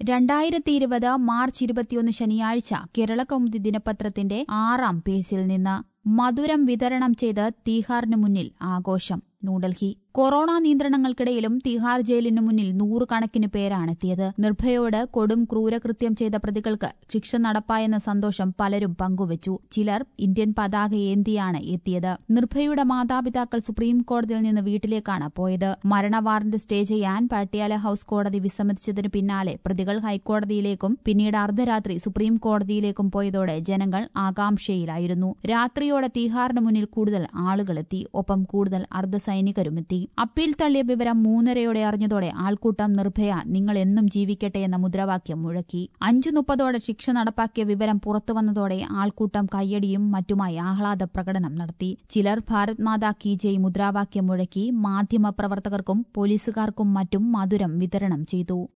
രണ്ടായിരത്തി ഇരുപത് മാർച്ച് ഇരുപത്തിയൊന്ന് ശനിയാഴ്ച കേരളകൗമുദി ദിനപത്രത്തിന്റെ ആറാം പേജിൽ നിന്ന് മധുരം വിതരണം ചെയ്ത് തീഹാറിന് മുന്നിൽ ആഘോഷം ന്യൂഡൽഹി കൊറോണ നിയന്ത്രണങ്ങൾക്കിടയിലും തിഹാർ ജയിലിനു മുന്നിൽ നൂറുകണക്കിന് പേരാണെത്തിയത് നിർഭയോട് കൊടും ക്രൂരകൃത്യം ചെയ്ത പ്രതികൾക്ക് ശിക്ഷ നടപ്പായെന്ന സന്തോഷം പലരും പങ്കുവച്ചു ചിലർ ഇന്ത്യൻ പതാക ഏന്തിയാണ് എത്തിയത് നിർഭയുടെ മാതാപിതാക്കൾ സുപ്രീം കോടതിയിൽ നിന്ന് വീട്ടിലേക്കാണ് പോയത് മരണ വാറന്റ് സ്റ്റേ ചെയ്യാൻ പട്യാല ഹൌസ് കോടതി വിസമ്മതിച്ചതിന് പിന്നാലെ പ്രതികൾ ഹൈക്കോടതിയിലേക്കും പിന്നീട് അർദ്ധരാത്രി സുപ്രീം കോടതിയിലേക്കും പോയതോടെ ജനങ്ങൾ ആകാംക്ഷയിലായിരുന്നു രാത്രിയോടെ തീഹാറിന് മുന്നിൽ കൂടുതൽ ആളുകളെത്തി ഒപ്പം കൂടുതൽ അർദ്ധസൈനികരുമെത്തി അപ്പീൽ തള്ളിയ വിവരം മൂന്നരയോടെ അറിഞ്ഞതോടെ ആൾക്കൂട്ടം നിർഭയ നിങ്ങൾ എന്നും ജീവിക്കട്ടെ എന്ന മുദ്രാവാക്യം മുഴക്കി അഞ്ചു മുപ്പതോടെ ശിക്ഷ നടപ്പാക്കിയ വിവരം പുറത്തുവന്നതോടെ ആൾക്കൂട്ടം കയ്യടിയും മറ്റുമായി ആഹ്ലാദ പ്രകടനം നടത്തി ചിലർ ഭാരത് മാതാ കി ജയ് മുദ്രാവാക്യം മുഴക്കി മാധ്യമപ്രവർത്തകർക്കും പോലീസുകാർക്കും മറ്റും മധുരം വിതരണം ചെയ്തു